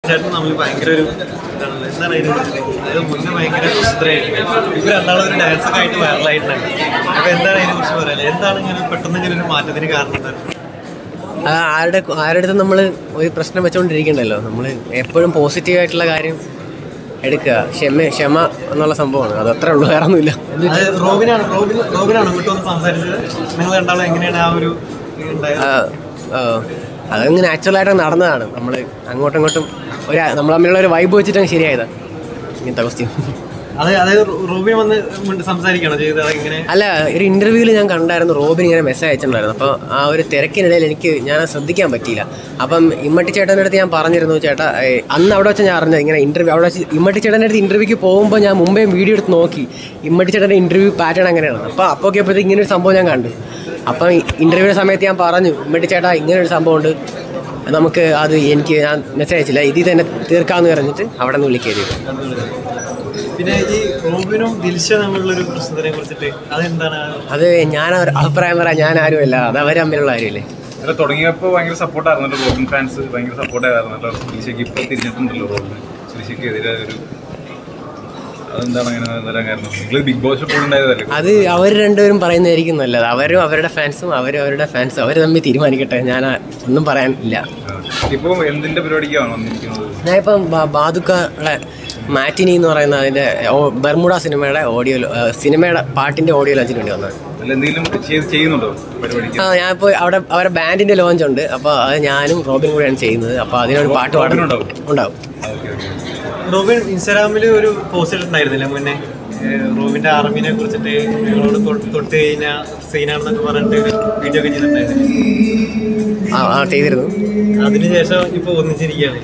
ചേട്ടൻ നമ്മൾ ഭയങ്കര ഒരു ഇതാണല്ലോ എന്താണ് അതിന് അതായത് മുന്നേ ഭയങ്കര പ്രസിദ്ധരായിട്ട് ഇവർ രണ്ടാളും ഒരു ഡാൻസ് ഒക്കെ ആയിട്ട് വൈറലായിട്ടുണ്ട് അപ്പൊ എന്താണ് അതിനെ കുറിച്ച് പറയാൻ എന്താണ് ഇങ്ങനെ പെട്ടെന്ന് ഇങ്ങനെ ഒരു മാറ്റത്തിന് കാരണം എന്താണ്? ആ ആരുടെ ആരുടെ അടുത്ത് നമ്മൾ ഒരു പ്രശ്നം വെച്ചുകൊണ്ടിരിക്കണ്ടല്ലോ നമ്മൾ എപ്പോഴും പോസിറ്റീവ് ആയിട്ടുള്ള കാര്യം എടുക്കുക ക്ഷമ ക്ഷമ എന്നുള്ള സംഭവമാണ് അത് അത്രേ ഉള്ളൂ വേറെ ഒന്നുമില്ല അത് റോബിനാണ് റോബിൻ റോബിനാണ് ഇങ്ങോട്ട് വന്ന് സംസാരിച്ചത് നിങ്ങൾ രണ്ടാളും എങ്ങനെയാണ് ആ ഒരു ഉണ്ടായത് ആ, ആ, അതങ്ങ് നാച്ചുറലായിട്ട് നടന്നതാണ് നമ്മൾ അങ്ങോട്ടും ഇങ്ങോട്ടും ഒരു നമ്മൾ തമ്മിലുള്ള ഒരു വൈബ് വെച്ചിട്ട് അങ്ങ് ശരിയായതാണ് ഇങ്ങനത്തെ ക്വസ്റ്റ്യൻ അത് അതായത് റോബിൻ വന്ന് മുണ്ട് സംസാരിക്കുകയാണോ ചെയ്തത് അത് ഇങ്ങനെ അല്ല ഒരു ഇന്റർവ്യൂവിൽ ഞാൻ കണ്ടായിരുന്നു റോബിൻ ഇങ്ങനെ മെസ്സേജ് അയച്ചിട്ടുണ്ടായിരുന്നു അപ്പോൾ ആ ഒരു തിരക്കിനിടയിൽ എനിക്ക് ഞാൻ അത് ശ്രദ്ധിക്കാൻ പറ്റിയില്ല അപ്പം ഇമ്മട്ടി ചേട്ടൻ്റെ അടുത്ത് ഞാൻ പറഞ്ഞിരുന്നു ചേട്ടാ ഏ, അന്ന് അവിടെ വെച്ച് ഞാൻ അറിഞ്ഞത് ഇങ്ങനെ ഇന്റർവ്യൂ അവിടെ വെച്ച് ഇമ്മട്ടി ചേട്ടൻ്റെ അടുത്ത് ഇന്റർവ്യൂക്ക് പോകുമ്പോൾ ഞാൻ മുമ്പേ വീഡിയോ എടുത്ത് നോക്കി ഇമ്മട്ടി ചേട്ടൻ്റെ ഇന്റർവ്യൂ പാറ്റേൺ അങ്ങനെയാണ് അപ്പോൾ അപ്പോൾ ഒക്കെ അപ്പോഴത്തേക്ക് ഇങ്ങനെ ഒരു സംഭവം ഞാൻ കണ്ടു അപ്പം ഇന്റർവ്യൂവിൻ്റെ സമയത്ത് ഞാൻ പറഞ്ഞു ഇമ്മട്ടി ചേട്ടാ ഇങ്ങനെ ഒരു സംഭവമുണ്ട് നമുക്ക് അത് എനിക്ക് ഞാൻ മെസ്സേജ് അയച്ചില്ല ഇതിൽ തന്നെ തീർക്കാമെന്ന് പറഞ്ഞിട്ട് അവിടെ നിന്ന് വിളിക്കരുത് പിന്നെ ഈ റോബിനും ദിൽഷ തമ്മിലുള്ള ഒരു പ്രശ്നത്തിനെ കുറിച്ചിട്ട് അതെന്താണ് അത് ഞാൻ ഒരു അഭിപ്രായം പറയാം ഞാൻ ആരുമല്ല അത് അവർ തമ്മിലുള്ള കാര്യമല്ലേ അല്ല തുടങ്ങിയപ്പോൾ ഭയങ്കര സപ്പോർട്ടായിരുന്നല്ലോ റോബിൻ ഫാൻസ് ഭയങ്കര സപ്പോർട്ടായിരുന്നല്ലോ ശ്രീശയ്ക്ക് ഇപ്പോൾ തിരിഞ്ഞിട്ടുണ്ടല്ലോ റോബിൻ ശ്രീശയ്ക്ക് എതിരെ ഒരു അതെന്താണ് അങ്ങനെ വരാൻ കാരണം നിങ്ങൾ ബിഗ് ബോസ് പോയിട്ടുണ്ടായതല്ലേ അത് അവർ രണ്ടുപേരും പറയുന്നതായിരിക്കും നല്ലത് അവരും അവരുടെ ഫാൻസും അവരും അവരുടെ ഫാൻസും അവർ തമ്മിൽ തീരുമാനിക്കട്ടെ ഞാൻ ആ- ഒന്നും പറയാനില്ല ഇപ്പോൾ എന്തിന്റെ പരിപാടിക്കാണ് വന്നിരിക്കുന്നത് ഞാനിപ്പം ബാ- ബാദുക്കയുടെ മാറ്റിനി എന്ന് പറയുന്ന അതിൻ്റെ ഓ- ബർമുഡ സിനിമയുടെ ഓഡിയോ സിനിമയുടെ പാട്ടിൻ്റെ ഓഡിയോ ലോഞ്ചിന് വേണ്ടി വന്നത് അല്ല എന്തെങ്കിലും ചെയ്ത് ചെയ്യുന്നുണ്ടോ പരിപാടിക്ക് ആ ഞാനിപ്പോൾ അവിടെ അവരുടെ ബാൻഡിൻ്റെ ലോഞ്ച് ഉണ്ട് അപ്പോൾ അത് ഞാനും റോബിൻ കൂടെയാണ് ചെയ്യുന്നത് അപ്പോൾ അതിനൊരു പാട്ട് പാടും ഉണ്ടാവും ഉണ്ടാവും ഓക്കെ ഓക്കെ റോബിൻ ഇൻസ്റ്റാഗ്രാമിൽ ഒരു പോസ്റ്റ് ഇട്ടുണ്ടായിരുന്നില്ല മുന്നേ ഏഹ് റോബിന്റെ ആർമിനെ കുറിച്ചിട്ട് നിങ്ങളോട് തൊട്ട് തൊട്ട് കഴിഞ്ഞ സീനാണെന്നൊക്കെ പറഞ്ഞിട്ട് ഒരു വീഡിയോ ഒക്കെ ചെയ്തിട്ടുണ്ടായിരുന്നു ആ ആ ചെയ്തിരുന്നു അതിനുശേഷം ഇപ്പൊ ഒന്നിച്ചിരിക്കുകയാണ്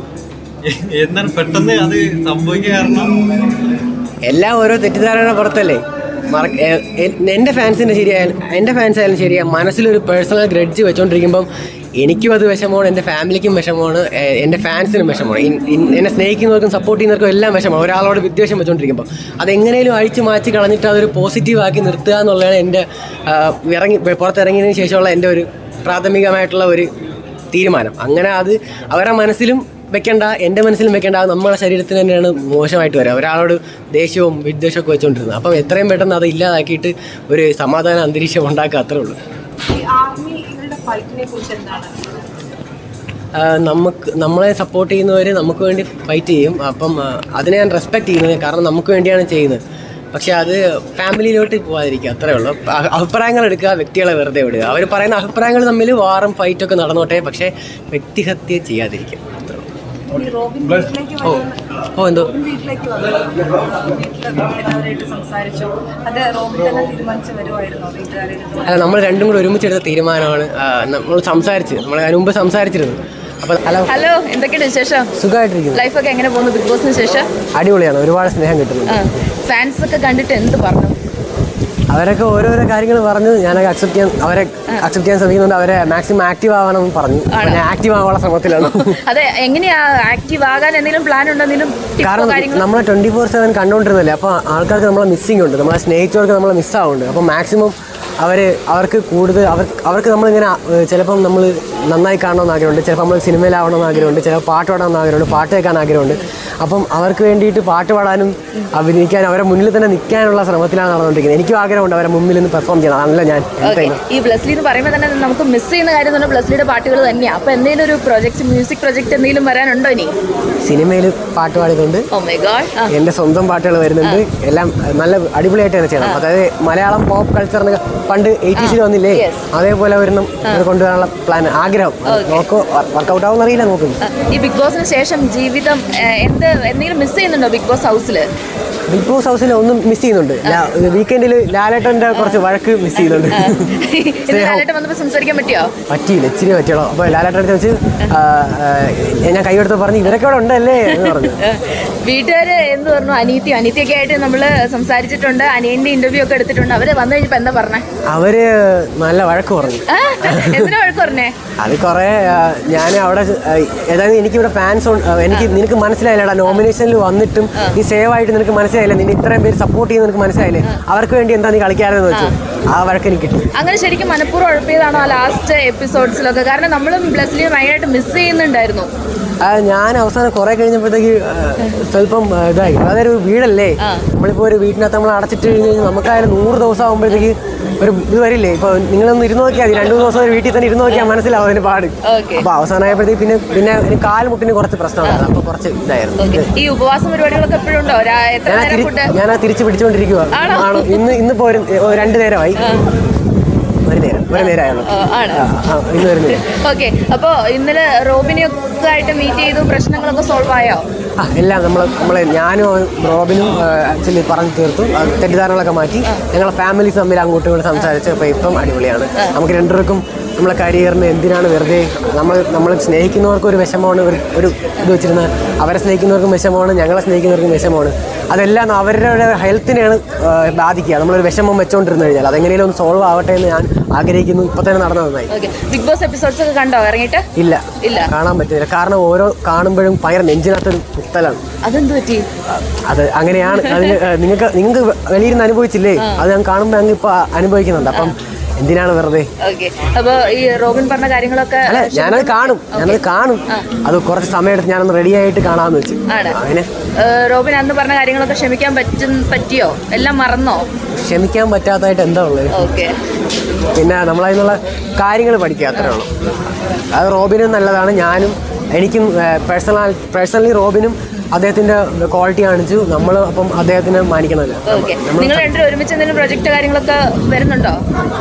എന്താണ് പെട്ടെന്ന് അത് സംഭവിക്കാൻ കാരണം എല്ലാം ഓരോ തെറ്റിദ്ധാരണ പുറത്തല്ലേ മറ- എ- എ- എൻ്റെ ഫാൻസിൻ്റെ ശരിയായാലും എൻ്റെ ഫാൻസ് ആയാലും ശരിയാ മനസ്സിലൊരു പേഴ്സണൽ ഗ്രഡ്ജ് വെച്ചുകൊണ്ടിരിക്കുമ്പം എനിക്കും അത് വിഷമമാണ് എൻ്റെ ഫാമിലിക്കും വിഷമമാണ് എ- എൻ്റെ ഫാൻസിനും വിഷമമാണ് ഇൻ- ഇൻ- എന്നെ സ്നേഹിക്കുന്നവർക്കും സപ്പോർട്ട് ചെയ്യുന്നവർക്കും എല്ലാം വിഷമമാണ് ഒരാളോട് വിദ്വേഷം വെച്ചുകൊണ്ടിരിക്കുമ്പോൾ അതെങ്ങനെയും അഴിച്ചു മാറ്റി കളഞ്ഞിട്ട് അതൊരു പോസിറ്റീവ് ആക്കി നിർത്തുക എന്നുള്ളതാണ് എൻ്റെ ആ, ഇറങ്ങി പുറത്തിറങ്ങിയതിന് ശേഷമുള്ള എൻ്റെ ഒരു പ്രാഥമികമായിട്ടുള്ള ഒരു തീരുമാനം അങ്ങനെ അത് അവരുടെ മനസ്സിലും വെക്കേണ്ട എൻ്റെ മനസ്സിലും വെക്കേണ്ട അത് നമ്മുടെ ശരീരത്തിന് തന്നെയാണ് മോശമായിട്ട് വരിക ഒരാളോട് ദേഷ്യവും വിദ്വേഷവും ഒക്കെ വെച്ചുകൊണ്ടിരുന്നത് അപ്പം എത്രയും പെട്ടെന്ന് അത് ഇല്ലാതാക്കിയിട്ട് ഒരു സമാധാന അന്തരീക്ഷം ഉണ്ടാക്കുക അത്രേ ഉള്ളൂ ഈ ആർമികളുടെ ഫൈറ്റിനെ കുറിച്ച് എന്താണ് ആ, നമുക്ക് നമ്മളെ സപ്പോർട്ട് ചെയ്യുന്നവർ നമുക്ക് വേണ്ടി ഫൈറ്റ് ചെയ്യും അപ്പം ആ, അതിനെ ഞാൻ റെസ്പെക്ട് ചെയ്യുന്നത് കാരണം നമുക്ക് വേണ്ടിയാണ് ചെയ്യുന്നത് പക്ഷെ അത് ഫാമിലിയിലോട്ട് പോകാതിരിക്കുക അത്രേ ഉള്ളൂ അ- അഭിപ്രായങ്ങൾ എടുക്കുക വ്യക്തികളെ വെറുതെ വിടുക അവർ പറയുന്ന അഭിപ്രായങ്ങൾ തമ്മിൽ വാറും ഫൈറ്റൊക്കെ നടന്നോട്ടെ പക്ഷേ വ്യക്തിഹത്യ ചെയ്യാതിരിക്കുക അത്രേ ഉള്ളൂ. ഈ റോബിൻ വീട്ടിലേക്ക് ഓ വരുന്ന ഓ എന്തോ റോബിൻ വീട്ടിലേക്ക് വന്നു വീട്ടിൽ എല്ലാവരായിട്ട് സംസാരിച്ചു അത് റോബിൻ തന്നെ തീരുമാനിച്ച് വരുമായിരുന്നോ വീട്ടുകാരുടെ അല്ല നമ്മൾ രണ്ടും കൂടി ഒരുമിച്ചെടുത്ത തീരുമാനമാണ് ആ, നമ്മൾ സംസാരിച്ച് നമ്മൾ അതിന് മുമ്പ് സംസാരിച്ചിരുന്നു അപ്പോൾ ഹലോ ഹലോ എന്തൊക്കെയുണ്ട് വിശേഷം സുഖമായിട്ടിരിക്കുന്നു ലൈഫൊക്കെ എങ്ങനെ പോകുന്നു ബിഗ് ബോസിന് ശേഷം അടിപൊളിയാണ് ഒരുപാട് സ്നേഹം കിട്ടുന്നുണ്ട് ഫാൻസ് ഒക്കെ കണ്ടിട്ട് എന്ത് പറഞ്ഞു അവരൊക്കെ ഓരോരോ കാര്യങ്ങൾ പറഞ്ഞു ഞാനൊക്കെ അക്സെപ്റ്റ് ചെയ്യാൻ അവരെ അക്സെപ്റ്റ് ചെയ്യാൻ ശ്രമിക്കുന്നുണ്ട് അവരെ മാക്സിമം ആക്റ്റീവ് ആവണം എന്ന് പറഞ്ഞു അപ്പോൾ ഞാൻ ആക്റ്റീവ് ആവാനുള്ള ശ്രമത്തിലാണ് അതെ എങ്ങനെയാ ആക്റ്റീവ് ആകാൻ എന്തെങ്കിലും പ്ലാൻ ഉണ്ടോ എന്തെങ്കിലും ടിപ്പോ കാരണം കാര്യങ്ങൾ നമ്മളെ ട്വൻറ്റി ഫോർ സെവൻ കണ്ടുകൊണ്ടിരുന്നില്ലേ അപ്പോൾ ആൾക്കാർക്ക് നമ്മളെ മിസ്സിംഗ് ഉണ്ട് നമ്മളെ സ്നേഹിച്ചവർക്ക് നമ്മളെ മിസ്സാവുന്നുണ്ട് അപ്പോൾ മാക്സിമം അവർ അവർക്ക് കൂടുതൽ അവർ അവർക്ക് നമ്മളിങ്ങനെ ഏഹ്, ചിലപ്പം നമ്മൾ നന്നായി കാണണമെന്ന് ആഗ്രഹമുണ്ട് ചിലപ്പോൾ നമ്മൾ സിനിമയിലാവണമെന്ന് ആഗ്രഹമുണ്ട് ചിലപ്പോൾ പാട്ട് പാടാമെന്ന് ആഗ്രഹമുണ്ട് പാട്ട് കേൾക്കാൻ ആഗ്രഹമുണ്ട് അപ്പം അവർക്ക് വേണ്ടിയിട്ട് പാട്ട് പാടാനും അഭിനയിക്കാനും അവരെ മുന്നിൽ തന്നെ നിൽക്കാനുള്ള ശ്രമത്തിലാണ് നടന്നുകൊണ്ടിരിക്കുന്നത് എനിക്കും ആഗ്രഹമുണ്ട് അവരെ മുമ്പിൽ നിന്ന് പെർഫോം ചെയ്യണം അതല്ല ഞാൻ ഓക്കെ ഈ ബ്ലസ്ലി എന്ന് പറയുമ്പോൾ തന്നെ നമുക്ക് മിസ് ചെയ്യുന്ന കാര്യം എന്ന് പറഞ്ഞാൽ ബ്ലസ്ലിയുടെ പാട്ടുകൾ തന്നെയാണ് അപ്പോൾ എന്തെങ്കിലും ഒരു പ്രൊജക്ട് മ്യൂസിക് പ്രൊജക്ട് എന്തെങ്കിലും വരാനുണ്ടോ ഇനി സിനിമയിൽ പാട്ട് പാടുന്നുണ്ട് ഓ മൈ ഗോഡ് ആ എൻ്റെ സ്വന്തം പാട്ടുകൾ വരുന്നുണ്ട് എല്ലാം നല്ല അടിപൊളിയായിട്ട് തന്നെ ചെയ്യണം അതായത് മലയാളം പോപ്പ് കൾച്ചർ എന്നൊക്കെ പണ്ട് എയ്റ്റീസിൽ വന്നില്ലേ Yes. അതേപോലെ വരണം ഇത് കൊണ്ടുവരാനുള്ള പ്ലാൻ ആഗ്രഹം നോക്കോ വർക്കൗട്ട് ആവുമെന്ന് അറിയില്ല നോക്കും ആ, ഈ ബിഗ് ബോസിന് ശേഷം ജീവിതം ഏ, എന്ത് എന്തെങ്കിലും മിസ് ചെയ്യുന്നുണ്ടോ ബിഗ് ബോസ് ഹൗസിൽ ബിഗ് ബോസ് ഹൗസിൽ ഒന്നും മിസ് ചെയ്യുന്നുണ്ട് വീക്കെൻഡിൽ ലാലേട്ടൻ്റെ കുറച്ച് വഴക്ക് മിസ് ചെയ്യുന്നുണ്ട് ഇന്ന് ലാലേട്ടൻ വന്നപ്പോൾ സംസാരിക്കാൻ പറ്റിയോ പറ്റിയില്ല ഇച്ചിരി പറ്റിയോളൂ അപ്പോൾ ലാലേട്ടൻ അടുത്ത് വെച്ച് ആ, ആ, ഞാൻ കൈയെടുത്ത് പറഞ്ഞു ഇവരൊക്കെ ഇവിടെ ഉണ്ടല്ലേ എന്ന് പറഞ്ഞു വീട്ടുകാർ എന്ത് പറഞ്ഞു അനീത്തി അനീത്തിയൊക്കെ ആയിട്ട് നമ്മൾ സംസാരിച്ചിട്ടുണ്ട് അനിയന്റെ ഇന്റർവ്യൂ ഒക്കെ എടുത്തിട്ടുണ്ട് അവര് വന്നു കഴിഞ്ഞപ്പോൾ എന്താ പറഞ്ഞേ അവര് നല്ല വഴക്ക് പറഞ്ഞു ആ, എന്തിനാ വഴക്ക് പറഞ്ഞേ അത് കുറേ ഞാൻ അവിടെ ആ, ഏതായാലും എനിക്കിവിടെ ഫാൻസ് എനിക്ക് നിനക്ക് മനസ്സിലായില്ലടാ നോമിനേഷനിൽ വന്നിട്ടും നീ സേവ് ആയിട്ട് നിനക്ക് മനസ്സിലായി മനസ്സിലായില്ലേ നിന്നെ ഇത്രയും പേര് സപ്പോർട്ട് ചെയ്യുന്ന എനിക്ക് മനസ്സിലായില്ലേ അവർക്ക് വേണ്ടി എന്താ നീ കളിക്കാറെന്ന് വെച്ചു ആ വഴക്ക് എനിക്ക് കിട്ടി അങ്ങനെ ശരിക്കും മനഃപൂർവ്വം ഉഴപ്പിയതാണോ ആ ലാസ്റ്റ് എപ്പിസോഡ്സിലൊക്കെ കാരണം നമ്മളും ബ്ലസ്ലിയെ ഭയങ്കരമായിട്ട് മിസ് ചെയ്യുന്നുണ്ടായിരുന്നു ആ, ഞാൻ അവസാനം കുറെ കഴിഞ്ഞപ്പോഴത്തേക്ക് ആ, സ്വല്പം ആ, ഇതായി അതൊരു വീടല്ലേ ആ. നമ്മളിപ്പോ ഒരു വീട്ടിനകത്ത് നമ്മൾ അടച്ചിട്ട് കഴിഞ്ഞ് കഴിഞ്ഞാൽ നമുക്കായാലും നൂറ് ദിവസം ആകുമ്പോഴത്തേക്ക് ഒരു ഇത് വരില്ലേ ഇപ്പൊ നിങ്ങളൊന്ന് ഇരുന്ന് നോക്കിയാൽ മതി രണ്ടു മൂന്ന് ദിവസം ഒരു വീട്ടിൽ തന്നെ ഇരുന്ന് നോക്കിയാൽ മനസ്സിലാവും അതിന് പാട് ഓക്കെ അപ്പൊ അവസാനമായപ്പോഴത്തേക്ക് പിന്നെ പിന്നെ എനിക്ക് കാൽമുട്ടിന് കുറച്ച് പ്രശ്നമുണ്ടായിരുന്നു അപ്പൊ കുറച്ച് ഇതായിരുന്നു ഓക്കെ ഈ ഉപവാസം പരിപാടികളൊക്കെ എപ്പോഴും ഉണ്ടോ രാ- എത്ര ഞാൻ നേരം തിരി- ഫുഡ് ഞാൻ ആ തിരിച്ച് പിടിച്ചുകൊണ്ടിരിക്കുക ആണോ? ആണോ ഇന്ന് ഇന്നിപ്പോ ഒരു ഒരു രണ്ട് നേരമായി ഒരു നേരം ഒരു നേരമായുള്ളൂ ആണ് ആ, ആ, ഇന്ന് ഒരു നേരം ഓക്കെ അപ്പോൾ ഇന്നലെ റോബിനെയൊക്കെ ആയിട്ട് മീറ്റ് ചെയ്തു പ്രശ്നങ്ങളൊക്കെ സോൾവ് ആയോ ആ എല്ലാം നമ്മൾ നമ്മൾ ഞാനും റോബിനും ആക്ച്വലി പറഞ്ഞു തീർത്തു ആ, തെറ്റിദ്ധാരണകളൊക്കെ മാറ്റി ഞങ്ങളെ ഫാമിലീസ് തമ്മിൽ അങ്ങോട്ടും ഇങ്ങോട്ടും സംസാരിച്ച് അപ്പോൾ ഇപ്പം അടിപൊളിയാണ് നമുക്ക് രണ്ടുപേർക്കും നമ്മളെ കരിയറിന് എന്തിനാണ് വെറുതെ നമ്മൾ നമ്മൾ സ്നേഹിക്കുന്നവർക്ക് ഒരു വിഷമമാണ് ഒരു ഒരു ഇത് വെച്ചിരുന്ന അവരെ സ്നേഹിക്കുന്നവർക്കും വിഷമമാണ് ഞങ്ങളെ സ്നേഹിക്കുന്നവർക്കും വിഷമമാണ് അതെല്ലാം അവരുടെ ഹെൽത്തിനെയാണ് ആ, ബാധിക്കുക നമ്മളൊരു വിഷമം വെച്ചുകൊണ്ടിരുന്നു കഴിഞ്ഞാൽ അതെങ്ങനെയും ഒന്ന് സോൾവ് ആവട്ടെ എന്ന് ഞാൻ ആഗ്രഹിക്കുന്നു ഇപ്പോൾ തന്നെ നടന്നു നന്നായി ഓക്കെ ബിഗ് ബോസ് എപ്പിസോഡ്സ് ഒക്കെ കണ്ടോ ഇറങ്ങിയിട്ട് ഇല്ല ഇല്ല. കാണാൻ പറ്റില്ല കാരണം ഓരോ കാണുമ്പോഴും ഭയങ്കര നെഞ്ചിനകത്തൊരു കുത്തലാണ് അതെന്ത് പറ്റി അത് അങ്ങനെയാണ് അതിന് ഏഹ്, നിങ്ങൾക്ക് നിങ്ങൾക്ക് വലിയിരുന്ന് അനുഭവിച്ചില്ലേ അത് ഞാൻ കാണുമ്പോൾ അങ്ങ് ഇപ്പൊ അനുഭവിക്കുന്നുണ്ട് അപ്പം എന്തിനാണ് വെറുതെ ഓക്കെ അപ്പോൾ ഈ റോബിൻ പറഞ്ഞ കാര്യങ്ങളൊക്കെ അല്ല ഞാനത് കാണും ഞാനത് കാണും അത് കുറച്ച് സമയം എടുത്ത് ഞാനൊന്ന് റെഡി ആയിട്ട് കാണാമെന്ന് വെച്ചു ആണ് അങ്ങനെ ഏഹ് റോബിൻ അന്ന് പറഞ്ഞ കാര്യങ്ങളൊക്കെ ക്ഷമിക്കാൻ പറ്റും പറ്റിയോ എല്ലാം മറന്നോ ക്ഷമിക്കാൻ പറ്റാത്തതായിട്ട് എന്താ ഉള്ളത് ഓക്കെ പിന്നെ നമ്മളതിനുള്ള കാര്യങ്ങൾ പഠിക്കുക അത്രേ ഉള്ളൂ അത് റോബിനും നല്ലതാണ് ഞാനും എനിക്കും പേഴ്സണൽ പേഴ്സണലി റോബിനും അദ്ദേഹത്തിന്റെ ക്വാളിറ്റി കാണിച്ചു നമ്മൾ അപ്പം അദ്ദേഹത്തിനെ മാനിക്കണമല്ലോ ഓക്കെ നിങ്ങൾ രണ്ടുപേരും ഒരുമിച്ച് എന്തെങ്കിലും പ്രൊജക്ട് കാര്യങ്ങളൊക്കെ വരുന്നുണ്ടോ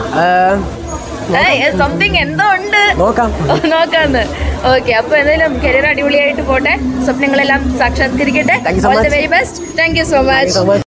ഏഹ്, സംതിങ് എന്തോ ഉണ്ട് നോക്കാം നോക്കാന്ന് ഓക്കെ അപ്പൊ എന്തായാലും കരിയർ അടിപൊളിയായിട്ട് പോട്ടെ സ്വപ്നങ്ങളെല്ലാം സാക്ഷാത്കരിക്കട്ടെ Thank you so all the much. Very best thank you so Thank you much so much.